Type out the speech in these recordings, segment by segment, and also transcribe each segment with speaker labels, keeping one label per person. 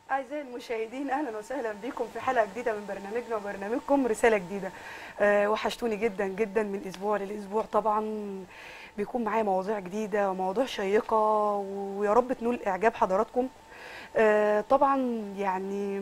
Speaker 1: أعزائي المشاهدين أهلا وسهلا بكم في حلقة جديدة من برنامجنا وبرنامجكم رسالة جديدة أه وحشتوني جدا جدا من أسبوع للأسبوع طبعا بيكون معايا مواضيع جديدة ومواضيع شيقة ويا رب تنول إعجاب حضراتكم أه طبعا يعني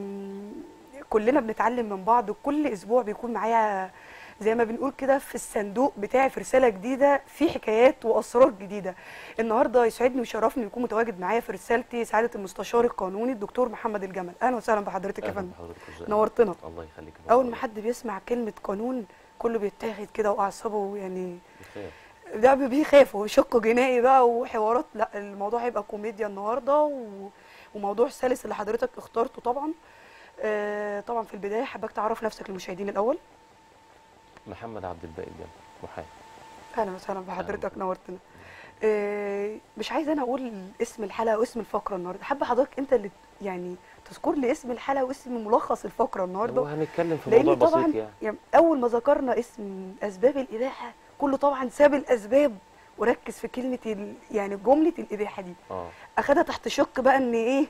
Speaker 1: كلنا بنتعلم من بعض وكل أسبوع بيكون معايا زي ما بنقول كده في الصندوق بتاعي في رساله جديده في حكايات واسرار جديده النهارده يسعدني ويشرفني يكون متواجد معايا في رسالتي سعاده المستشار القانوني الدكتور محمد الجمل اهلا وسهلا بحضرتك يا
Speaker 2: أهلاً
Speaker 1: فندم
Speaker 2: بحضرتك ازيك؟
Speaker 1: نورتنا
Speaker 2: الله يخليك
Speaker 1: اول ما حد بيسمع كلمه قانون كله بيتاخد كده واعصابه يعني
Speaker 2: بخير
Speaker 1: ده بيخاف وشق جنائي بقى وحوارات لا الموضوع هيبقى كوميديا النهارده و... وموضوع سلس اللي حضرتك اخترته طبعا آه طبعا في البدايه حابك تعرف نفسك للمشاهدين الاول
Speaker 2: محمد عبد الباقي الجمل محامي
Speaker 1: اهلا وسهلا بحضرتك نورتنا آه، مش عايزه انا اقول اسم الحلقه واسم الفقره النهارده حابه حضرتك انت اللي يعني تذكر لي اسم الحلقه واسم ملخص الفقره النهارده
Speaker 2: وهنتكلم في موضوع
Speaker 1: لان طبعا
Speaker 2: بسيط يعني
Speaker 1: يعني اول ما ذكرنا اسم اسباب الاباحه كله طبعا ساب الاسباب وركز في كلمه ال... يعني جمله الاباحه دي
Speaker 2: اه
Speaker 1: اخدها تحت شق بقى ان ايه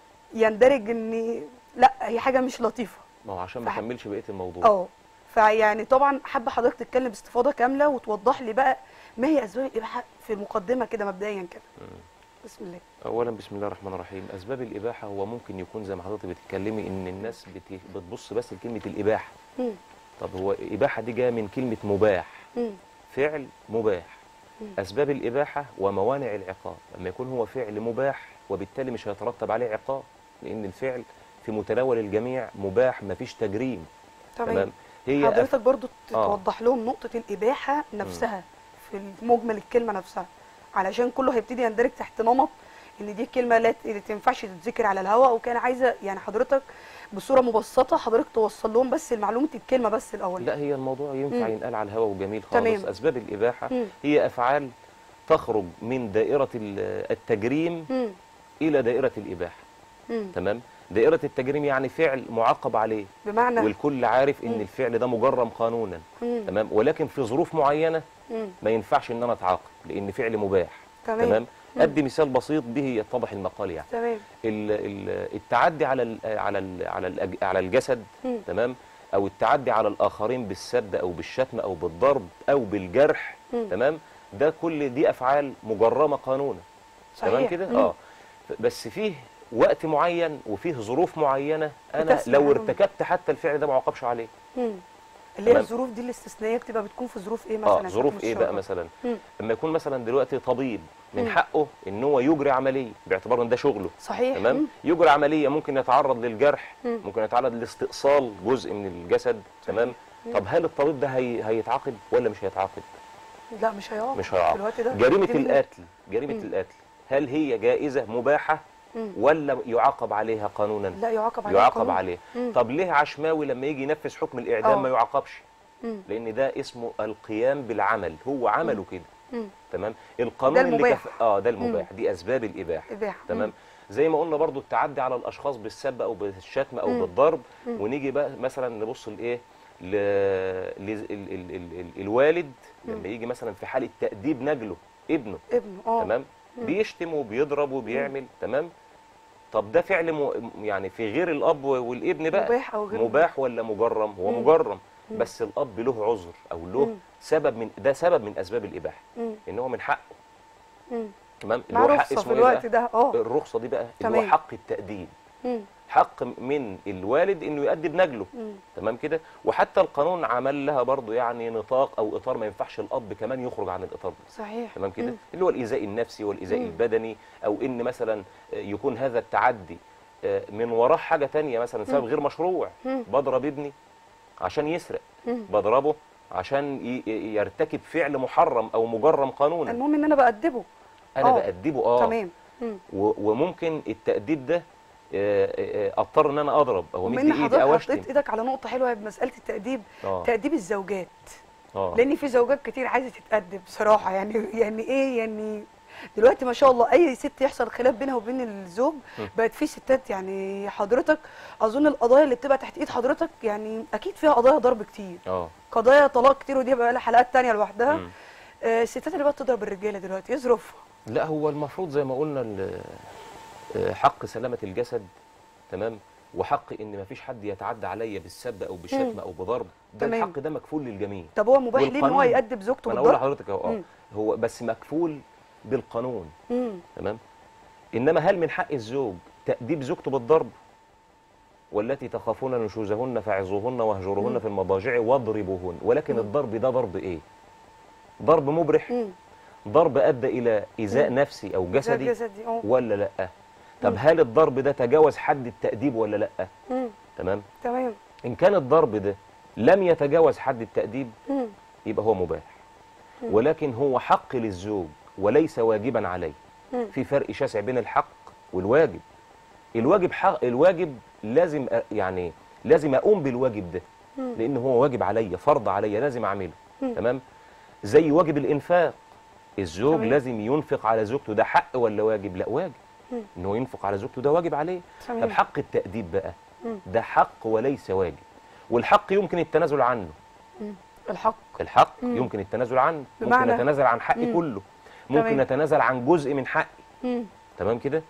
Speaker 1: يندرج ان لا هي حاجه مش لطيفه
Speaker 2: ما هو عشان ما
Speaker 1: فح-
Speaker 2: اكملش بقيه الموضوع
Speaker 1: اه فيعني طبعا حابه حضرتك تتكلم باستفاضه كامله وتوضح لي بقى ما هي اسباب الاباحه في المقدمه كده مبدئيا كده
Speaker 2: مم.
Speaker 1: بسم الله
Speaker 2: اولا بسم الله الرحمن الرحيم اسباب الاباحه هو ممكن يكون زي ما حضرتك بتتكلمي ان الناس بت- بتبص بس لكلمه الاباحه الاباحه
Speaker 1: مم.
Speaker 2: طب هو اباحه دي جايه من كلمه مباح
Speaker 1: مم.
Speaker 2: فعل مباح
Speaker 1: مم.
Speaker 2: اسباب الاباحه وموانع العقاب لما يكون هو فعل مباح وبالتالي مش هيترتب عليه عقاب لان الفعل في متناول الجميع مباح مفيش تجريم
Speaker 1: تمام
Speaker 2: هي أف-
Speaker 1: حضرتك برضو
Speaker 2: آه.
Speaker 1: توضح لهم نقطه الاباحه نفسها في مجمل الكلمه نفسها علشان كله هيبتدي يندرج تحت نمط ان دي كلمه لا ت- تنفعش تتذكر على الهواء وكان عايزه يعني حضرتك بصوره مبسطه حضرتك توصل لهم بس معلومه الكلمه بس الاول
Speaker 2: لا هي الموضوع ينفع
Speaker 1: مم.
Speaker 2: ينقال على الهواء وجميل خالص
Speaker 1: تمام.
Speaker 2: اسباب الاباحه
Speaker 1: مم.
Speaker 2: هي افعال تخرج من دائره ال- التجريم
Speaker 1: مم.
Speaker 2: الى دائره الاباحه
Speaker 1: مم.
Speaker 2: تمام دائره التجريم يعني فعل معاقب عليه
Speaker 1: بمعنى
Speaker 2: والكل عارف ان
Speaker 1: مم.
Speaker 2: الفعل ده مجرم قانونا
Speaker 1: مم.
Speaker 2: تمام ولكن في ظروف معينه
Speaker 1: مم.
Speaker 2: ما ينفعش ان انا اتعاقب لان فعل مباح
Speaker 1: تمام
Speaker 2: تمام
Speaker 1: مم.
Speaker 2: ادي مثال بسيط به يتضح المقال يعني
Speaker 1: تمام
Speaker 2: ال- ال- التعدي على ال على ال على الأج- على الجسد
Speaker 1: مم.
Speaker 2: تمام او التعدي على الاخرين بالسب او بالشتم او بالضرب او بالجرح
Speaker 1: مم.
Speaker 2: تمام ده كل دي افعال مجرمه قانونا تمام
Speaker 1: صحيح.
Speaker 2: كده
Speaker 1: مم.
Speaker 2: اه ف- بس فيه وقت معين وفيه ظروف معينه انا
Speaker 1: بتسمع
Speaker 2: لو
Speaker 1: عنهم.
Speaker 2: ارتكبت حتى الفعل ده ما عاقبش عليه
Speaker 1: مم. اللي هي
Speaker 2: تمام.
Speaker 1: الظروف دي الاستثنائيه بتبقى بتكون في ظروف ايه مثلا
Speaker 2: اه
Speaker 1: يا
Speaker 2: ظروف
Speaker 1: فندم
Speaker 2: ايه بقى
Speaker 1: الشرطة؟
Speaker 2: مثلا
Speaker 1: مم.
Speaker 2: لما يكون مثلا دلوقتي طبيب من
Speaker 1: مم.
Speaker 2: حقه ان هو يجري عمليه باعتبار ان ده شغله
Speaker 1: صحيح
Speaker 2: تمام
Speaker 1: مم.
Speaker 2: يجري عمليه ممكن يتعرض للجرح
Speaker 1: مم.
Speaker 2: ممكن يتعرض لاستئصال جزء من الجسد تمام
Speaker 1: مم.
Speaker 2: طب هل الطبيب ده هي... هيتعاقب ولا مش هيتعاقب
Speaker 1: لا مش هيعاقب
Speaker 2: مش هيعاقب.
Speaker 1: في الوقت ده
Speaker 2: جريمه
Speaker 1: كلمة-
Speaker 2: القتل جريمه
Speaker 1: مم.
Speaker 2: القتل هل هي جائزه مباحه
Speaker 1: مم.
Speaker 2: ولا يعاقب عليها قانونا
Speaker 1: لا يعاقب عليه
Speaker 2: يعاقب
Speaker 1: القانون.
Speaker 2: عليه
Speaker 1: مم.
Speaker 2: طب ليه عشماوي لما يجي ينفذ حكم الاعدام
Speaker 1: آه.
Speaker 2: ما يعاقبش
Speaker 1: مم.
Speaker 2: لان ده اسمه القيام بالعمل هو عمله كده
Speaker 1: مم.
Speaker 2: تمام القانون
Speaker 1: ده
Speaker 2: اللي
Speaker 1: المباح.
Speaker 2: كف... اه ده المباح دي اسباب الاباحه
Speaker 1: اباحه
Speaker 2: تمام زي ما قلنا برضو التعدي على الاشخاص بالسب او بالشتم او
Speaker 1: مم.
Speaker 2: بالضرب
Speaker 1: مم.
Speaker 2: ونيجي بقى مثلا نبص لايه ل... ل... ال... ال... ال... ال... الوالد
Speaker 1: مم.
Speaker 2: لما يجي مثلا في حاله تاديب نجله ابنه
Speaker 1: ابنه اه
Speaker 2: تمام
Speaker 1: مم.
Speaker 2: بيشتم وبيضرب وبيعمل تمام طب ده فعل م... يعني في غير الاب والابن بقى
Speaker 1: مباح او غير
Speaker 2: مباح ولا مجرم هو
Speaker 1: مم.
Speaker 2: مجرم
Speaker 1: مم.
Speaker 2: بس الاب له عذر او له
Speaker 1: مم.
Speaker 2: سبب من ده سبب من اسباب الاباحه
Speaker 1: مم.
Speaker 2: ان هو من حقه
Speaker 1: مم.
Speaker 2: تمام اللي
Speaker 1: مع
Speaker 2: هو حق
Speaker 1: رخصه في
Speaker 2: اسمه ايه
Speaker 1: الوقت
Speaker 2: بقى
Speaker 1: ده اه
Speaker 2: الرخصه دي بقى اللي
Speaker 1: تمام.
Speaker 2: هو حق التاديب
Speaker 1: مم.
Speaker 2: حق من الوالد انه يؤدب نجله
Speaker 1: مم.
Speaker 2: تمام كده وحتى القانون عمل لها برضو يعني نطاق او اطار ما ينفعش الاب كمان يخرج عن الاطار ده
Speaker 1: صحيح
Speaker 2: تمام كده
Speaker 1: مم.
Speaker 2: اللي هو الايذاء النفسي والايذاء
Speaker 1: مم.
Speaker 2: البدني او ان مثلا يكون هذا التعدي آه، من وراه حاجه تانية مثلا سبب
Speaker 1: مم.
Speaker 2: غير مشروع
Speaker 1: مم.
Speaker 2: بضرب ابني عشان يسرق
Speaker 1: مم.
Speaker 2: بضربه عشان ي- ي- يرتكب فعل محرم او مجرم قانونا
Speaker 1: المهم ان انا بأدبه
Speaker 2: انا
Speaker 1: آه.
Speaker 2: بأدبه اه
Speaker 1: تمام مم.
Speaker 2: و- وممكن التأديب ده آه، آه، اضطر ان انا اضرب او
Speaker 1: ومن
Speaker 2: امد
Speaker 1: ان
Speaker 2: ايدي
Speaker 1: حضرتك
Speaker 2: او
Speaker 1: حطيت
Speaker 2: اشتم
Speaker 1: ايدك على نقطه حلوه بمساله التأديب
Speaker 2: اه
Speaker 1: تأديب الزوجات
Speaker 2: اه
Speaker 1: لان في زوجات كتير عايزه تتأدب بصراحه يعني يعني ايه يعني دلوقتي ما شاء الله اي ست يحصل خلاف بينها وبين الزوج
Speaker 2: م.
Speaker 1: بقت في ستات يعني حضرتك اظن القضايا اللي بتبقى تحت ايد حضرتك يعني اكيد فيها قضايا ضرب كتير
Speaker 2: اه
Speaker 1: قضايا طلاق كتير ودي بقى لها حلقات تانية لوحدها
Speaker 2: مم.
Speaker 1: آه، الستات اللي بقى تضرب الرجاله دلوقتي يظرفها
Speaker 2: لا هو المفروض زي ما قلنا ال- آه، حق سلامة الجسد تمام وحق ان ما فيش حد يتعدى عليا بالسب او بالشتم او بضرب ده
Speaker 1: تمام.
Speaker 2: الحق ده مكفول للجميع
Speaker 1: طب هو مباح ليه ان هو
Speaker 2: والقانون-
Speaker 1: يأدب زوجته
Speaker 2: ما انا اقول
Speaker 1: بالضرب
Speaker 2: لحضرتك اهو
Speaker 1: مم.
Speaker 2: آه. هو بس مكفول بالقانون
Speaker 1: مم.
Speaker 2: تمام انما هل من حق الزوج تأديب زوجته بالضرب والتي تخافون نشوزهن فعظوهن واهجروهن
Speaker 1: مم.
Speaker 2: في المضاجع واضربوهن ولكن الضرب ده ضرب ايه ضرب مبرح
Speaker 1: مم.
Speaker 2: ضرب ادى الى ايذاء
Speaker 1: مم.
Speaker 2: نفسي او
Speaker 1: زي
Speaker 2: جسدي
Speaker 1: الجسدي اه
Speaker 2: ولا لا طب
Speaker 1: مم.
Speaker 2: هل الضرب ده تجاوز حد التأديب ولا لا
Speaker 1: مم.
Speaker 2: تمام
Speaker 1: تمام
Speaker 2: ان كان الضرب ده لم يتجاوز حد التأديب
Speaker 1: مم.
Speaker 2: يبقى هو مباح
Speaker 1: مم.
Speaker 2: ولكن هو حق للزوج وليس واجبا عليه
Speaker 1: مم.
Speaker 2: في فرق شاسع بين الحق والواجب الواجب حق الواجب لازم أ- يعني لازم اقوم بالواجب ده
Speaker 1: مم.
Speaker 2: لان هو واجب عليا فرض عليا لازم اعمله
Speaker 1: مم.
Speaker 2: تمام زي واجب الانفاق الزوج
Speaker 1: تمام.
Speaker 2: لازم ينفق على زوجته ده حق ولا واجب لا واجب
Speaker 1: مم.
Speaker 2: ان هو ينفق على زوجته ده واجب عليه طب
Speaker 1: تمام
Speaker 2: حق التأديب بقى
Speaker 1: مم.
Speaker 2: ده حق وليس واجب والحق يمكن التنازل عنه
Speaker 1: مم. الحق
Speaker 2: الحق
Speaker 1: مم.
Speaker 2: يمكن التنازل عنه
Speaker 1: بمعنى؟
Speaker 2: ممكن نتنازل عن حقي
Speaker 1: مم.
Speaker 2: كله ممكن
Speaker 1: تمام.
Speaker 2: نتنازل عن جزء من حقي
Speaker 1: مم.
Speaker 2: تمام كده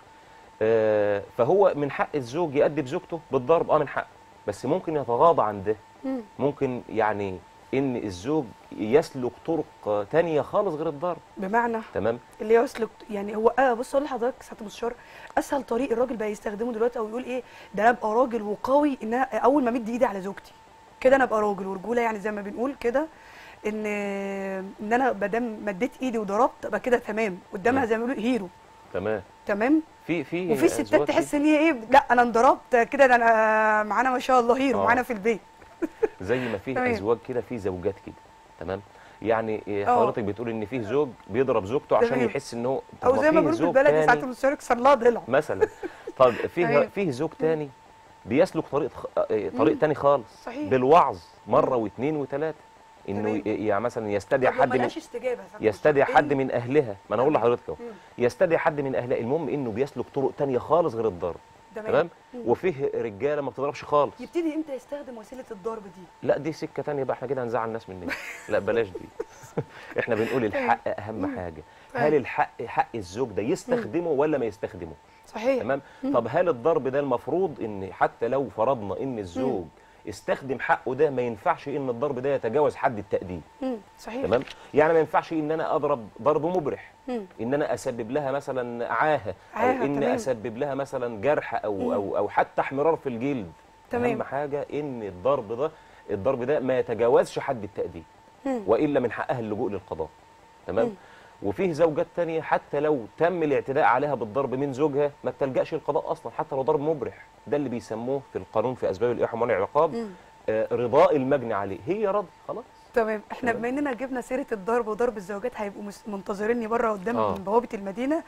Speaker 2: آه فهو من حق الزوج يأدب زوجته بالضرب اه من حقه بس ممكن يتغاضى عن ده
Speaker 1: مم.
Speaker 2: ممكن يعني ان الزوج يسلك طرق آه، تانية خالص غير الضرب
Speaker 1: بمعنى
Speaker 2: تمام
Speaker 1: اللي يسلك يعني هو اه بص اقول لحضرتك ساعه المستشار اسهل طريق الراجل بقى يستخدمه دلوقتي او يقول ايه ده انا ابقى راجل وقوي ان انا اول ما امد ايدي على زوجتي كده انا ابقى راجل ورجوله يعني زي ما بنقول كده ان ان انا ما دام مديت ايدي وضربت ابقى كده تمام قدامها
Speaker 2: مم.
Speaker 1: زي ما بيقولوا هيرو
Speaker 2: تمام
Speaker 1: تمام
Speaker 2: في في
Speaker 1: وفي ستات
Speaker 2: أزواج
Speaker 1: تحس ان هي ايه لا انا انضربت كده ده انا معانا ما شاء الله هيرو
Speaker 2: آه.
Speaker 1: معانا في البيت
Speaker 2: زي ما فيه
Speaker 1: تمام.
Speaker 2: ازواج كده في زوجات كده تمام يعني إيه،
Speaker 1: آه.
Speaker 2: حضرتك بتقول ان فيه زوج بيضرب زوجته عشان
Speaker 1: تمام.
Speaker 2: يحس ان هو طب
Speaker 1: او زي ما
Speaker 2: فيه
Speaker 1: بنقول
Speaker 2: زوج
Speaker 1: بالبلدي ساعه
Speaker 2: تاني
Speaker 1: المستشار يكسر لها ضلع
Speaker 2: مثلا طب فيه
Speaker 1: تمام.
Speaker 2: فيه زوج تاني بيسلك طريق خ- آه، طريق
Speaker 1: مم.
Speaker 2: تاني خالص
Speaker 1: صحيح.
Speaker 2: بالوعظ مره واثنين وثلاثه انه
Speaker 1: تمام.
Speaker 2: ي- يعني مثلا يستدعي
Speaker 1: طب لو
Speaker 2: حد من
Speaker 1: ملهاش استجابه ساعة
Speaker 2: يستدعي
Speaker 1: المستشار،
Speaker 2: حد من اهلها ما انا اقول
Speaker 1: تمام.
Speaker 2: لحضرتك اهو
Speaker 1: مم.
Speaker 2: يستدعي حد من اهلها المهم انه بيسلك طرق تانية خالص غير الضرب تمام
Speaker 1: مم.
Speaker 2: وفيه رجاله ما بتضربش خالص
Speaker 1: يبتدي امتى يستخدم وسيله الضرب دي
Speaker 2: لا دي سكه تانية بقى احنا كده هنزعل الناس مننا لا بلاش دي احنا بنقول الحق اهم حاجه هل الحق حق الزوج ده يستخدمه ولا ما يستخدمه
Speaker 1: صحيح
Speaker 2: تمام طب هل الضرب ده المفروض ان حتى لو فرضنا ان الزوج استخدم حقه ده ما ينفعش ان الضرب ده يتجاوز حد التأديب
Speaker 1: مم. صحيح
Speaker 2: تمام يعني ما ينفعش ان انا اضرب ضرب مبرح
Speaker 1: مم.
Speaker 2: ان انا اسبب لها مثلا عاهه او
Speaker 1: عاهة،
Speaker 2: ان
Speaker 1: تمام.
Speaker 2: اسبب لها مثلا جرح او
Speaker 1: مم.
Speaker 2: او او حتى احمرار في الجلد
Speaker 1: تمام.
Speaker 2: اهم حاجه ان الضرب ده الضرب ده ما يتجاوزش حد التأديب
Speaker 1: مم.
Speaker 2: والا من حقها اللجوء للقضاء تمام
Speaker 1: مم.
Speaker 2: وفيه زوجات تانية حتى لو تم الاعتداء عليها بالضرب من زوجها ما بتلجأش للقضاء اصلا حتى لو ضرب مبرح ده اللي بيسموه في القانون في اسباب الايحاء ومنع العقاب
Speaker 1: مم.
Speaker 2: آه رضاء المجني عليه هي راضي خلاص
Speaker 1: تمام احنا
Speaker 2: تمام.
Speaker 1: بما اننا جبنا سيره الضرب وضرب الزوجات هيبقوا مس- منتظريني بره قدام
Speaker 2: آه.
Speaker 1: من بوابه المدينه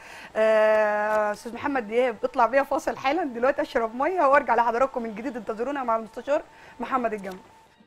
Speaker 1: آه، استاذ محمد دياب اطلع بيا فاصل حالا دلوقتي اشرب ميه وارجع لحضراتكم من جديد انتظرونا مع المستشار محمد الجمل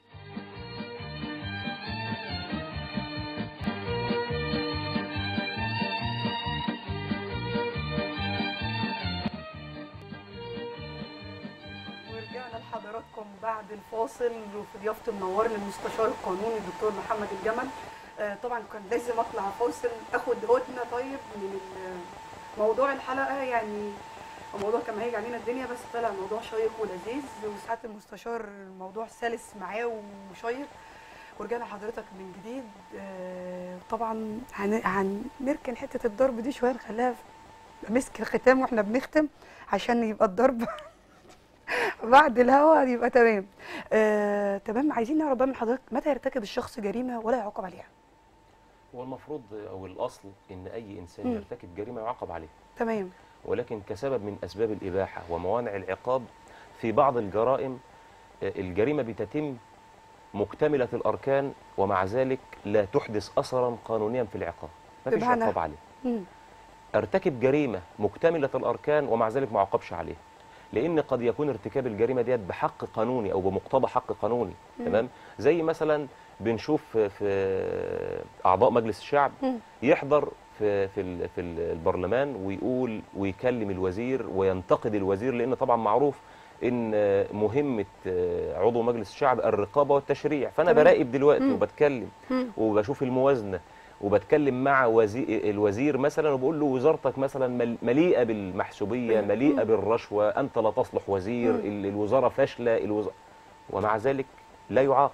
Speaker 1: ورجعنا لحضراتكم بعد الفاصل وفي ضيافه منورنا المستشار القانوني الدكتور محمد الجمل آه، طبعا كان لازم اطلع فاصل اخد هدنه طيب من ال- موضوع الحلقه يعني الموضوع كان هيجي علينا الدنيا بس طلع موضوع شيق ولذيذ وساعات المستشار الموضوع سلس معاه وشيق ورجعنا لحضرتك من جديد آه، طبعا هن- هنركن حته الضرب دي شويه نخليها في مسك الختام واحنا بنختم عشان يبقى الضرب بعد الهوا يبقى تمام آه، تمام عايزين نعرف بقى من حضرتك متى يرتكب الشخص جريمه ولا يعاقب عليها
Speaker 2: هو المفروض او الاصل ان اي انسان
Speaker 1: مم.
Speaker 2: يرتكب جريمه يعاقب عليها
Speaker 1: تمام
Speaker 2: ولكن كسبب من اسباب الاباحه وموانع العقاب في بعض الجرائم آه، الجريمه بتتم مكتمله الاركان ومع ذلك لا تحدث اثرا قانونيا في العقاب ما فيش
Speaker 1: بمعنى؟
Speaker 2: عقاب عليه
Speaker 1: مم.
Speaker 2: ارتكب جريمه مكتمله الاركان ومع ذلك ما عاقبش عليها لان قد يكون ارتكاب الجريمه ديت بحق قانوني او بمقتضى حق قانوني
Speaker 1: مم.
Speaker 2: تمام زي مثلا بنشوف في- في اعضاء مجلس الشعب
Speaker 1: مم.
Speaker 2: يحضر في في ال- في ال- البرلمان ويقول ويكلم الوزير وينتقد الوزير لان طبعا معروف ان مهمه عضو مجلس الشعب الرقابه والتشريع فانا
Speaker 1: تمام.
Speaker 2: براقب دلوقتي
Speaker 1: مم.
Speaker 2: وبتكلم
Speaker 1: مم.
Speaker 2: وبشوف الموازنه وبتكلم مع وزير الوزير مثلا وبقول له وزارتك مثلا مل- مليئه بالمحسوبيه
Speaker 1: مم.
Speaker 2: مليئه
Speaker 1: مم.
Speaker 2: بالرشوه انت لا تصلح وزير
Speaker 1: مم.
Speaker 2: ال- الوزاره فاشله الوز... ومع ذلك لا يعاقب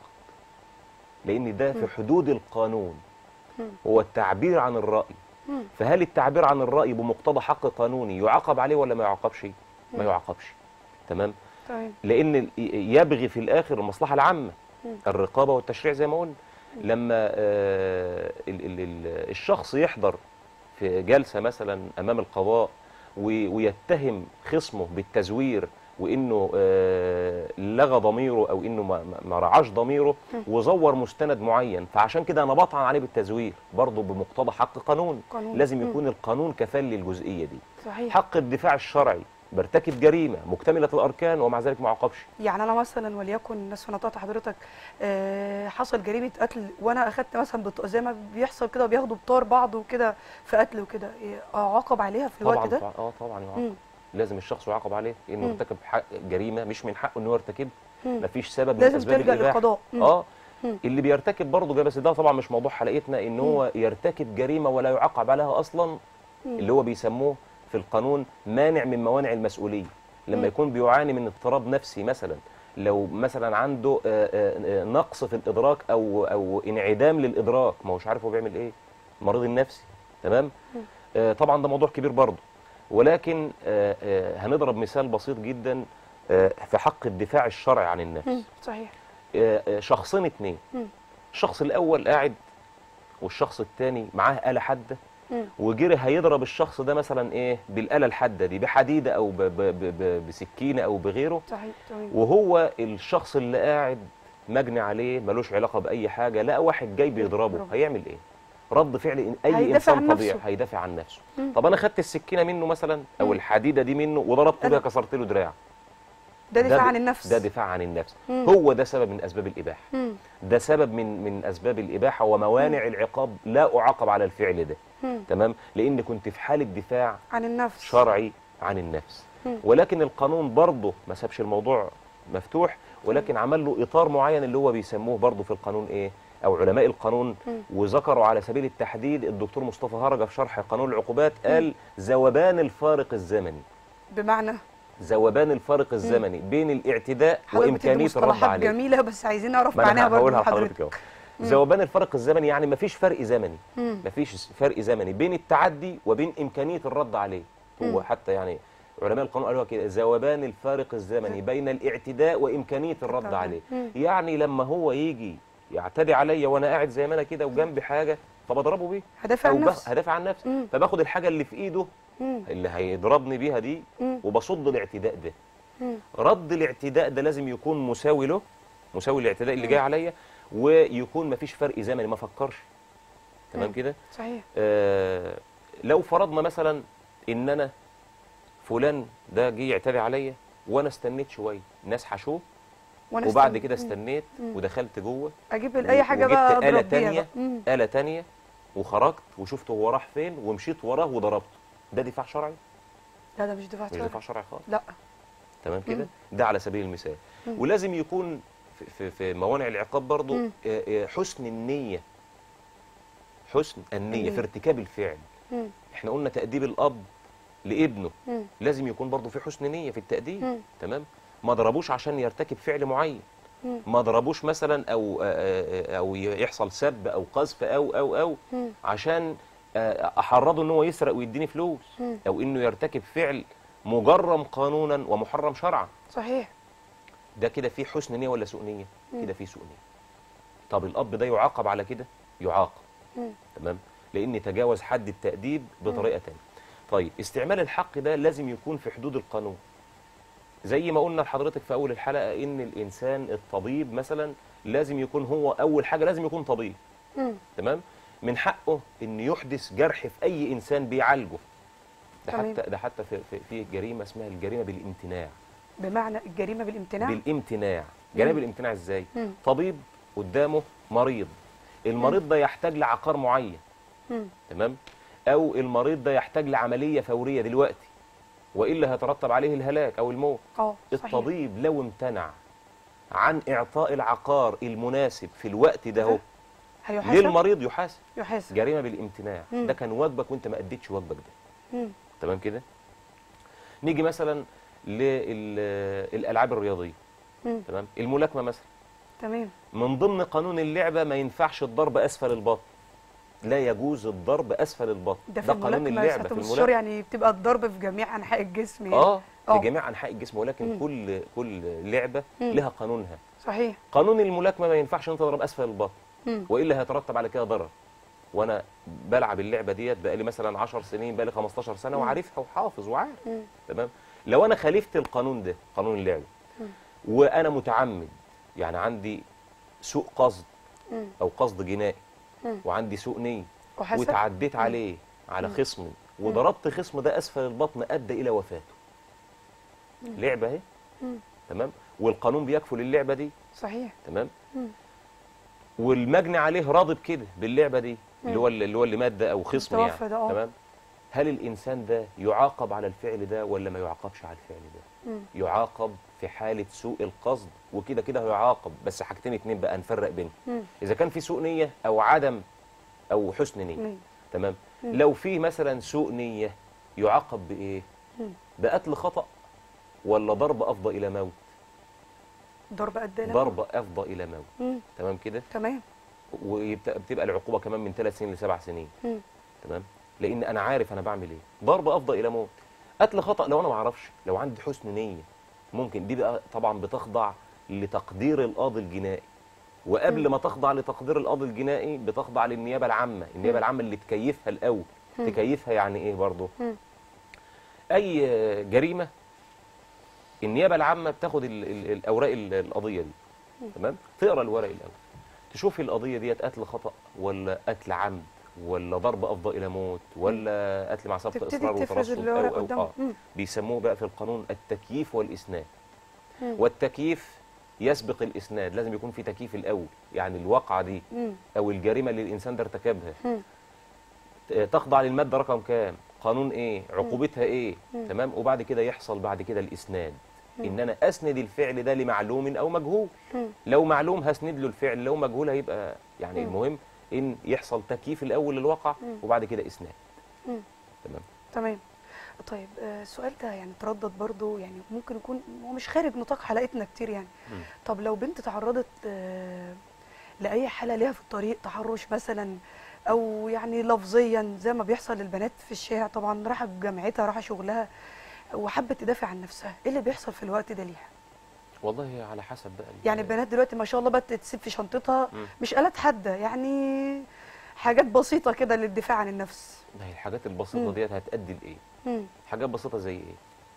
Speaker 2: لان ده في
Speaker 1: مم.
Speaker 2: حدود القانون
Speaker 1: مم.
Speaker 2: هو التعبير عن الراي
Speaker 1: مم.
Speaker 2: فهل التعبير عن الراي بمقتضى حق قانوني يعاقب عليه ولا ما يعاقبش ما
Speaker 1: مم.
Speaker 2: يعاقبش تمام
Speaker 1: تمام
Speaker 2: لان ال- يبغي في الاخر المصلحه العامه
Speaker 1: مم.
Speaker 2: الرقابه والتشريع زي ما قلنا لما آه، ال- ال- ال- الشخص يحضر في جلسه مثلا امام القضاء و- ويتهم خصمه بالتزوير وانه آه، لغى ضميره او انه ما- ما- ما رعاش ضميره
Speaker 1: مم.
Speaker 2: وزور مستند معين فعشان كده انا بطعن عليه بالتزوير برضه بمقتضى حق قانون
Speaker 1: قانون.
Speaker 2: لازم
Speaker 1: مم.
Speaker 2: يكون القانون كفال للجزئيه دي
Speaker 1: صحيح
Speaker 2: حق الدفاع الشرعي برتكب جريمه مكتمله الاركان ومع ذلك ما عاقبش
Speaker 1: يعني انا مثلا وليكن ناس نطاط حضرتك آه، حصل جريمه قتل وانا اخدت مثلا بط... زي ما بيحصل كده بياخدوا بطار بعض وكده في قتل وكده إيه، اعاقب عليها في الوقت
Speaker 2: طبعا
Speaker 1: ده
Speaker 2: طبعا اه طبعا يعاقب
Speaker 1: مم.
Speaker 2: لازم الشخص يعاقب عليه لانه
Speaker 1: مم.
Speaker 2: ارتكب حق جريمه مش من حقه انه يرتكبها
Speaker 1: مم.
Speaker 2: مفيش سبب من
Speaker 1: لازم
Speaker 2: اسباب
Speaker 1: تلجا
Speaker 2: الاباحه
Speaker 1: للقضاء مم.
Speaker 2: اه
Speaker 1: مم.
Speaker 2: اللي بيرتكب برضه بس ده طبعا مش موضوع حلقتنا ان هو يرتكب جريمه ولا يعاقب عليها اصلا
Speaker 1: مم.
Speaker 2: اللي هو بيسموه في القانون مانع من موانع المسؤوليه
Speaker 1: مم.
Speaker 2: لما يكون بيعاني من اضطراب نفسي مثلا لو مثلا عنده آه، آه، آه، نقص في الادراك او او انعدام للادراك ما هوش عارف هو بيعمل ايه المريض النفسي تمام
Speaker 1: مم.
Speaker 2: آه، طبعا ده موضوع كبير برضه ولكن آه، آه، هنضرب مثال بسيط جدا آه، في حق الدفاع الشرعي عن النفس
Speaker 1: مم. صحيح
Speaker 2: آه، آه، شخصين اتنين
Speaker 1: مم.
Speaker 2: الشخص الاول قاعد والشخص الثاني معاه آلة حادة
Speaker 1: مم.
Speaker 2: وجري هيضرب الشخص ده مثلا ايه بالآلة الحادة دي بحديدة او ب ب ب ب بسكينة او بغيره
Speaker 1: صحيح تمام
Speaker 2: وهو الشخص اللي قاعد مجني عليه ملوش علاقة بأي حاجة لقى واحد جاي بيضربه
Speaker 1: بيضربه.
Speaker 2: هيعمل ايه رد فعل إن- اي
Speaker 1: هيدافع
Speaker 2: انسان
Speaker 1: عن نفسه.
Speaker 2: طبيعي هيدافع عن نفسه
Speaker 1: مم.
Speaker 2: طب انا خدت السكينة منه مثلا او
Speaker 1: مم.
Speaker 2: الحديدة دي منه وضربته بيها
Speaker 1: أنا-
Speaker 2: كسرت له دراع
Speaker 1: ده دفاع
Speaker 2: ب-
Speaker 1: عن النفس
Speaker 2: ده دفاع عن النفس
Speaker 1: مم.
Speaker 2: هو ده سبب من اسباب الاباحه
Speaker 1: مم.
Speaker 2: ده سبب من من اسباب الاباحه وموانع العقاب لا اعاقب على الفعل ده
Speaker 1: مم.
Speaker 2: تمام لان كنت في حاله دفاع
Speaker 1: عن النفس
Speaker 2: شرعي عن النفس
Speaker 1: مم.
Speaker 2: ولكن القانون برضه ما سابش الموضوع مفتوح ولكن عمل له اطار معين اللي هو بيسموه برضه في القانون ايه او علماء القانون
Speaker 1: مم.
Speaker 2: وذكروا على سبيل التحديد الدكتور مصطفى هرجه في شرح قانون العقوبات قال ذوبان الفارق الزمني
Speaker 1: بمعنى
Speaker 2: ذوبان الفارق الزمني بين الاعتداء
Speaker 1: حضرتك بتدي
Speaker 2: وامكانيه الرد
Speaker 1: مصطلحات
Speaker 2: عليه
Speaker 1: جميله بس عايزين نعرف
Speaker 2: ما
Speaker 1: معناها
Speaker 2: انا
Speaker 1: برضه
Speaker 2: هقولها
Speaker 1: من
Speaker 2: لحضرتك اهو
Speaker 1: مم.
Speaker 2: ذوبان الفرق الزمني يعني مفيش فرق زمني
Speaker 1: مم.
Speaker 2: مفيش فرق زمني بين التعدي وبين امكانيه الرد عليه هو
Speaker 1: مم.
Speaker 2: حتى يعني علماء القانون قالوا كده ذوبان الفارق الزمني بين الاعتداء وامكانيه الرد
Speaker 1: طبعاً.
Speaker 2: عليه
Speaker 1: مم.
Speaker 2: يعني لما هو يجي يعتدي عليا وانا قاعد زي ما انا كده وجنبي حاجه فبضربه بيه
Speaker 1: هدافع
Speaker 2: او
Speaker 1: عن
Speaker 2: بخ-
Speaker 1: نفسي
Speaker 2: هدافع عن نفسي
Speaker 1: مم.
Speaker 2: فباخد الحاجه اللي في ايده
Speaker 1: مم.
Speaker 2: اللي هيضربني بيها دي
Speaker 1: مم.
Speaker 2: وبصد الاعتداء ده
Speaker 1: مم.
Speaker 2: رد الاعتداء ده لازم يكون مساوي له مساوي الاعتداء اللي جاي عليا ويكون مفيش فرق زمني ما فكرش تمام
Speaker 1: مم.
Speaker 2: كده
Speaker 1: صحيح
Speaker 2: آه لو فرضنا مثلا ان انا فلان ده جه يعتدي عليا وانا استنيت شويه الناس حشوه
Speaker 1: وانا
Speaker 2: وبعد
Speaker 1: استنى-
Speaker 2: كده
Speaker 1: مم.
Speaker 2: استنيت
Speaker 1: مم.
Speaker 2: ودخلت جوه
Speaker 1: اجيب اي حاجه
Speaker 2: وجبت
Speaker 1: بقى
Speaker 2: آلة
Speaker 1: اضرب بيها
Speaker 2: تانية
Speaker 1: بقى. مم.
Speaker 2: آلة تانية وخرجت وشفت هو راح فين ومشيت وراه وضربته ده دفاع شرعي
Speaker 1: لا ده مش دفاع
Speaker 2: مش
Speaker 1: شرعي
Speaker 2: دفاع شرعي خالص
Speaker 1: لا
Speaker 2: تمام كده
Speaker 1: مم.
Speaker 2: ده على سبيل المثال
Speaker 1: مم.
Speaker 2: ولازم يكون في, في, في موانع العقاب برضو
Speaker 1: مم.
Speaker 2: آه، آه، حسن النية حسن النية
Speaker 1: النية.
Speaker 2: في ارتكاب الفعل
Speaker 1: مم.
Speaker 2: احنا قلنا تأديب الأب لابنه
Speaker 1: مم.
Speaker 2: لازم يكون برضو في حسن نية في التأديب
Speaker 1: مم.
Speaker 2: تمام ما ضربوش عشان يرتكب فعل معين
Speaker 1: مم.
Speaker 2: ما ضربوش مثلا او آه، آه، او يحصل سب او قذف او او او
Speaker 1: مم.
Speaker 2: عشان آه، احرضه ان هو يسرق ويديني فلوس
Speaker 1: مم.
Speaker 2: او انه يرتكب فعل مجرم قانونا ومحرم شرعا
Speaker 1: صحيح
Speaker 2: ده كده فيه حسن نيه ولا سوء نيه
Speaker 1: مم.
Speaker 2: كده فيه سوء نيه طب الاب ده يعاقب على كده يعاقب
Speaker 1: مم.
Speaker 2: تمام لان تجاوز حد التاديب بطريقه تانية طيب استعمال الحق ده لازم يكون في حدود القانون زي ما قلنا لحضرتك في اول الحلقه ان الانسان الطبيب مثلا لازم يكون هو اول حاجه لازم يكون طبيب
Speaker 1: مم.
Speaker 2: تمام من حقه ان يحدث جرح في اي انسان بيعالجه ده
Speaker 1: تمام.
Speaker 2: حتى ده حتى في في, في جريمه اسمها الجريمه بالامتناع
Speaker 1: بمعنى الجريمه بالامتناع
Speaker 2: بالامتناع جريمه
Speaker 1: مم.
Speaker 2: بالامتناع ازاي
Speaker 1: مم.
Speaker 2: طبيب قدامه مريض المريض ده يحتاج لعقار معين
Speaker 1: مم.
Speaker 2: تمام او المريض ده يحتاج لعمليه فوريه دلوقتي والا هيترتب عليه الهلاك او الموت
Speaker 1: اه صحيح
Speaker 2: الطبيب لو امتنع عن اعطاء العقار المناسب في الوقت ده هو
Speaker 1: هيحاسب
Speaker 2: للمريض يحاسب
Speaker 1: يحاسب
Speaker 2: جريمه بالامتناع
Speaker 1: مم.
Speaker 2: ده كان واجبك وانت ما اديتش واجبك ده
Speaker 1: مم.
Speaker 2: تمام كده نيجي مثلا للالعاب الرياضيه
Speaker 1: مم.
Speaker 2: تمام الملاكمه مثلا
Speaker 1: تمام
Speaker 2: من ضمن قانون اللعبه ما ينفعش الضرب اسفل البطن لا يجوز الضرب اسفل البطن
Speaker 1: ده في
Speaker 2: قانون
Speaker 1: الملاكمه
Speaker 2: اللعبه
Speaker 1: ساعة
Speaker 2: في
Speaker 1: المستشار
Speaker 2: الملاكمه
Speaker 1: يعني بتبقى الضرب في جميع انحاء الجسم يعني
Speaker 2: اه
Speaker 1: آه.
Speaker 2: في جميع انحاء الجسم ولكن
Speaker 1: مم.
Speaker 2: كل كل لعبه
Speaker 1: مم.
Speaker 2: لها قانونها
Speaker 1: صحيح
Speaker 2: قانون الملاكمه ما ينفعش انت تضرب اسفل البطن
Speaker 1: مم.
Speaker 2: والا هيترتب على كده ضرر وانا بلعب اللعبه ديت بقالي مثلا 10 سنين بقالي 15 سنه
Speaker 1: مم.
Speaker 2: وعارفها وحافظ وعارف
Speaker 1: مم.
Speaker 2: تمام لو انا خالفت القانون ده قانون اللعبه
Speaker 1: مم.
Speaker 2: وانا متعمد يعني عندي سوء قصد
Speaker 1: مم.
Speaker 2: او قصد جنائي
Speaker 1: مم.
Speaker 2: وعندي سوء نيه
Speaker 1: وحسب
Speaker 2: وتعديت عليه على
Speaker 1: مم.
Speaker 2: خصمي وضربت خصم ده اسفل البطن ادى الى وفاته لعبه اهي
Speaker 1: مم.
Speaker 2: تمام والقانون بيكفل اللعبه دي
Speaker 1: صحيح
Speaker 2: تمام
Speaker 1: مم.
Speaker 2: والمجني عليه راضي بكده باللعبه دي اللي هو اللي هو اللي ماده او خصم يعني
Speaker 1: التوفى ده، آه.
Speaker 2: تمام هل الانسان ده يعاقب على الفعل ده ولا ما يعاقبش على الفعل ده
Speaker 1: مم.
Speaker 2: يعاقب في حاله سوء القصد وكده كده هيعاقب بس حاجتين اتنين بقى نفرق بينهم
Speaker 1: مم.
Speaker 2: اذا كان في سوء نيه او عدم او حسن نيه
Speaker 1: مم.
Speaker 2: تمام
Speaker 1: مم.
Speaker 2: لو في مثلا سوء نيه يعاقب بايه
Speaker 1: مم.
Speaker 2: بقتل خطا ولا ضرب افضى الى موت
Speaker 1: ضرب قد ايه
Speaker 2: ضرب افضى الى موت
Speaker 1: مم.
Speaker 2: تمام كده
Speaker 1: تمام
Speaker 2: وبتبقى العقوبه كمان من ثلاث سنين لسبع سنين
Speaker 1: مم.
Speaker 2: تمام لان انا عارف انا بعمل ايه ضرب افضى الى موت قتل خطا لو انا ما اعرفش لو عندي حسن نيه ممكن دي بقى طبعا بتخضع لتقدير القاضي الجنائي وقبل
Speaker 1: مم.
Speaker 2: ما تخضع لتقدير القاضي الجنائي بتخضع للنيابه العامه النيابه
Speaker 1: مم.
Speaker 2: العامه اللي تكيفها الاول
Speaker 1: مم.
Speaker 2: تكيفها يعني ايه برضه
Speaker 1: مم.
Speaker 2: اي جريمه النيابه العامه بتاخد ال- ال- الاوراق ال- القضيه دي تمام تقرا الورق الاول تشوف القضيه ديت قتل خطا ولا قتل عمد ولا ضرب افضى الى موت ولا قتل مع سبق
Speaker 1: تبتدي
Speaker 2: اصرار
Speaker 1: تفرز
Speaker 2: وترصد
Speaker 1: الورق
Speaker 2: او او
Speaker 1: قدام
Speaker 2: اه
Speaker 1: مم.
Speaker 2: بيسموه بقى في القانون التكييف والاسناد
Speaker 1: مم.
Speaker 2: والتكييف يسبق الاسناد لازم يكون في تكييف الاول يعني الواقعه دي
Speaker 1: مم.
Speaker 2: او الجريمه اللي الانسان ده ارتكبها
Speaker 1: مم.
Speaker 2: ت- تخضع للماده رقم كام قانون ايه عقوبتها ايه
Speaker 1: مم.
Speaker 2: تمام وبعد كده يحصل بعد كده الاسناد
Speaker 1: مم.
Speaker 2: ان انا اسند الفعل ده لمعلوم او مجهول
Speaker 1: مم.
Speaker 2: لو معلوم هسند له الفعل لو مجهول هيبقى يعني
Speaker 1: مم.
Speaker 2: المهم ان يحصل تكييف الاول للواقع
Speaker 1: مم.
Speaker 2: وبعد كده اسناد
Speaker 1: مم.
Speaker 2: تمام
Speaker 1: تمام طيب آه، السؤال ده يعني تردد برضو يعني ممكن يكون هو مش خارج نطاق حلقتنا كتير يعني
Speaker 2: مم.
Speaker 1: طب لو بنت تعرضت آه، لأي حالة ليها في الطريق تحرش مثلا أو يعني لفظيا زي ما بيحصل للبنات في الشارع طبعا رايحة جامعتها رايحة شغلها وحبت تدافع عن نفسها ايه اللي بيحصل في الوقت ده ليها
Speaker 2: والله على حسب بقى ال-
Speaker 1: يعني البنات دلوقتي ما شاء الله بقت تسيب في شنطتها
Speaker 2: مم.
Speaker 1: مش آلات حادة يعني حاجات بسيطة كده للدفاع عن النفس
Speaker 2: ما هي الحاجات البسيطه
Speaker 1: مم.
Speaker 2: ديت هتأدي لايه
Speaker 1: مم.
Speaker 2: حاجات بسيطه زي ايه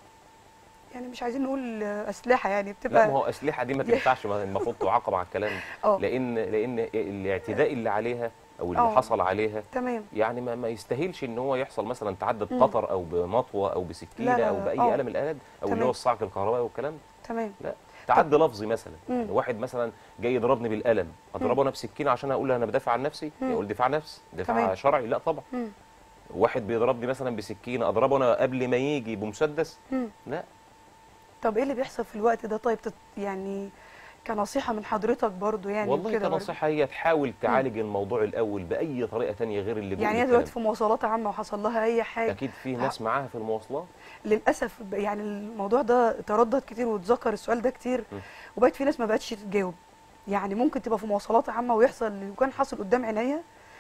Speaker 1: يعني مش عايزين نقول آه، أسلحة يعني
Speaker 2: لا
Speaker 1: بتبقى
Speaker 2: ما هو اسلحه دي ما تنفعش ما المفروض تعاقب على الكلام ده.
Speaker 1: اه
Speaker 2: لان لان الاعتداء اللي عليها او اللي
Speaker 1: آه.
Speaker 2: حصل عليها
Speaker 1: تمام
Speaker 2: يعني ما, ما يستاهلش ان هو يحصل مثلا تعدد
Speaker 1: مم.
Speaker 2: قطر او بمطوه او بسكينه
Speaker 1: لا لا
Speaker 2: او
Speaker 1: لا،
Speaker 2: باي
Speaker 1: آه.
Speaker 2: آلة من الالات او اللي
Speaker 1: تمام.
Speaker 2: هو الصعق الكهربائي والكلام ده
Speaker 1: تمام
Speaker 2: لا تعدي لفظي مثلا
Speaker 1: مم.
Speaker 2: يعني واحد مثلا جاي يضربني بالقلم اضربه انا بسكينه عشان اقول انا بدافع عن نفسي
Speaker 1: مم.
Speaker 2: يقول دفاع نفس دفاع
Speaker 1: تمام.
Speaker 2: شرعي لا طبعا
Speaker 1: مم.
Speaker 2: واحد بيضربني مثلا بسكينه اضربه انا قبل ما يجي بمسدس
Speaker 1: مم.
Speaker 2: لا
Speaker 1: طب ايه اللي بيحصل في الوقت ده طيب تت يعني كنصيحة من حضرتك برضو يعني
Speaker 2: والله
Speaker 1: وكده برضو.
Speaker 2: كنصيحه هي تحاول تعالج الموضوع الاول باي طريقه تانية غير اللي
Speaker 1: يعني هي
Speaker 2: بيقول
Speaker 1: دلوقتي
Speaker 2: الكلام.
Speaker 1: في مواصلات عامة وحصل لها أي حاجة
Speaker 2: اكيد في ناس معاها في المواصلات
Speaker 1: للأسف ب- يعني الموضوع ده تردد كتير واتذكر السؤال ده كتير
Speaker 2: م.
Speaker 1: وبقت في ناس ما بقتش تتجاوب يعني ممكن تبقى في مواصلات عامة ويحصل وكان حاصل قدام عينيا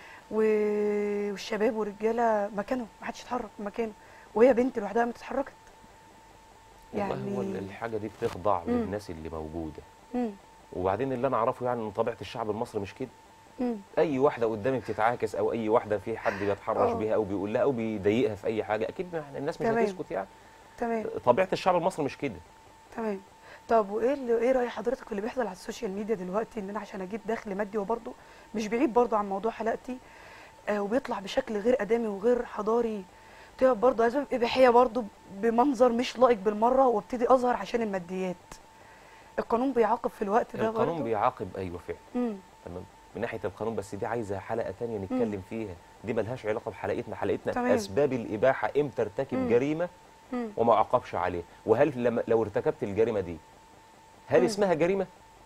Speaker 1: و- والشباب والرجالة مكانهم ما حدش يتحرك من مكانه وهي بنت لوحدها ما اتحركت
Speaker 2: والله هو
Speaker 1: يعني-
Speaker 2: الحاجه دي بتخضع
Speaker 1: مم.
Speaker 2: للناس اللي موجوده
Speaker 1: مم.
Speaker 2: وبعدين اللي انا اعرفه يعني ان طبيعه الشعب المصري مش كده
Speaker 1: مم.
Speaker 2: اي واحده قدامي بتتعاكس او اي واحده في حد بيتحرش
Speaker 1: آه.
Speaker 2: بيها او بيقول لها او بيضايقها في اي حاجه اكيد يعني الناس مش
Speaker 1: تمام.
Speaker 2: هتسكت يعني
Speaker 1: تمام
Speaker 2: طبيعه الشعب المصري مش كده
Speaker 1: تمام طب وايه اللي ايه راي حضرتك اللي بيحصل على السوشيال ميديا دلوقتي ان انا عشان اجيب دخل مادي وبرضه مش بعيد برضه عن موضوع حلقتي آه وبيطلع بشكل غير ادمي وغير حضاري بتبقى برضه اسباب اباحيه برضه بمنظر مش لائق بالمره وابتدي اظهر عشان الماديات القانون بيعاقب في الوقت ده
Speaker 2: القانون
Speaker 1: برضه
Speaker 2: بيعاقب ايوه فعلا
Speaker 1: امم
Speaker 2: تمام من ناحيه القانون بس دي عايزه حلقه تانية نتكلم فيها دي ملهاش علاقه بحلقتنا حلقتنا
Speaker 1: تمام.
Speaker 2: اسباب الاباحه امتى ارتكب
Speaker 1: مم.
Speaker 2: جريمه
Speaker 1: امم
Speaker 2: وما عاقبش عليه وهل لما لو ارتكبت الجريمه دي هل
Speaker 1: مم.
Speaker 2: اسمها جريمه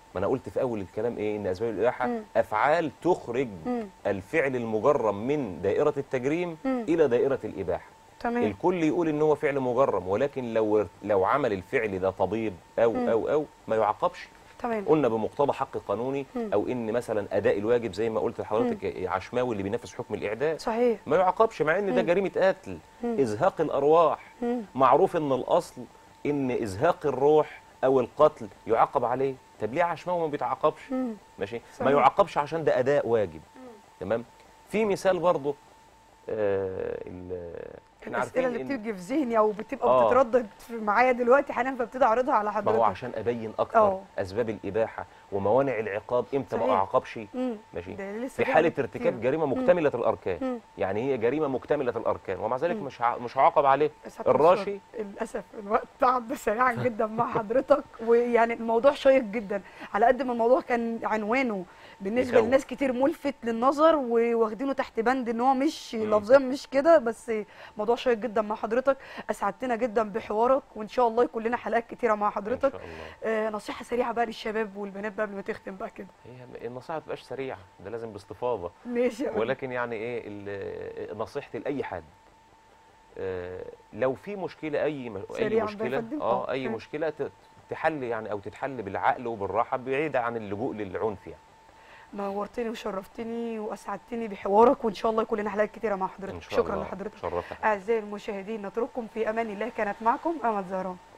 Speaker 2: ما انا قلت في اول الكلام ايه ان اسباب الاباحه
Speaker 1: مم.
Speaker 2: افعال تخرج
Speaker 1: مم.
Speaker 2: الفعل المجرم من دائره التجريم
Speaker 1: مم.
Speaker 2: الى دائره الاباحه
Speaker 1: تمام
Speaker 2: الكل يقول ان هو فعل مجرم ولكن لو لو عمل الفعل ده طبيب او
Speaker 1: مم.
Speaker 2: او او ما يعاقبش
Speaker 1: تمام
Speaker 2: قلنا بمقتضى حق قانوني
Speaker 1: مم.
Speaker 2: او ان مثلا اداء الواجب زي ما قلت لحضرتك عشماوي اللي بينفذ حكم الاعدام
Speaker 1: صحيح
Speaker 2: ما يعاقبش مع ان ده
Speaker 1: مم.
Speaker 2: جريمه قتل
Speaker 1: مم.
Speaker 2: ازهاق الارواح
Speaker 1: مم.
Speaker 2: معروف ان الاصل ان ازهاق الروح او القتل يعاقب عليه طب ليه عشماوي ما بيتعاقبش
Speaker 1: مم.
Speaker 2: ماشي ما
Speaker 1: صحيح.
Speaker 2: يعاقبش عشان ده اداء واجب تمام في مثال برضه آه ال- احنا
Speaker 1: الاسئله
Speaker 2: عارفين
Speaker 1: اللي
Speaker 2: إن-
Speaker 1: بتيجي في ذهني او بتبقى
Speaker 2: آه.
Speaker 1: بتتردد في- معايا دلوقتي حاليا فابتدي اعرضها على
Speaker 2: ما هو
Speaker 1: حضرتك
Speaker 2: عشان ابين اكتر
Speaker 1: آه.
Speaker 2: اسباب الاباحه وموانع العقاب امتى ما
Speaker 1: صحيح.
Speaker 2: اعاقبش
Speaker 1: مم.
Speaker 2: ماشي
Speaker 1: ده لسه
Speaker 2: في
Speaker 1: في
Speaker 2: حاله
Speaker 1: حاجات
Speaker 2: ارتكاب
Speaker 1: كتير.
Speaker 2: جريمه
Speaker 1: مم.
Speaker 2: مكتمله الاركان
Speaker 1: مم.
Speaker 2: يعني هي جريمه مكتمله الاركان ومع ذلك
Speaker 1: مم.
Speaker 2: مش ع- مش هعاقب عليه
Speaker 1: بس
Speaker 2: الراشي
Speaker 1: للاسف الوقت عدى سريعا جدا مع حضرتك ويعني الموضوع شيق جدا على قد ما الموضوع كان عنوانه بالنسبه
Speaker 2: يخوف.
Speaker 1: لناس كتير ملفت للنظر وواخدينه تحت بند ان هو مش
Speaker 2: مم.
Speaker 1: لفظيا مش كده بس موضوع شيق جدا مع حضرتك اسعدتنا جدا بحوارك وان شاء الله يكون لنا حلقات كتيره مع
Speaker 2: ان
Speaker 1: حضرتك
Speaker 2: شاء الله
Speaker 1: آه نصيحه سريعه بقى للشباب والبنات بقى قبل ما تختم بقى كده
Speaker 2: هي النصيحه ما تبقاش سريعه ده لازم باستفاضه
Speaker 1: ماشي يا
Speaker 2: ولكن يعني ايه ال- نصيحتي لاي حد آه، لو في مشكله اي م- اي
Speaker 1: سريعاً
Speaker 2: مشكله
Speaker 1: بفضل.
Speaker 2: اه
Speaker 1: آه.
Speaker 2: اي
Speaker 1: مم.
Speaker 2: مشكله ت- تحل يعني او تتحل بالعقل وبالراحه بعيده عن اللجوء للعنف يعني
Speaker 1: نورتني وشرفتني واسعدتني بحوارك وان شاء الله يكون لنا حلقات كتيره مع حضرتك
Speaker 2: ان شاء
Speaker 1: شكرا
Speaker 2: الله
Speaker 1: لحضرتك
Speaker 2: شرفت
Speaker 1: اعزائي المشاهدين نترككم في امان الله كانت معكم امل زهران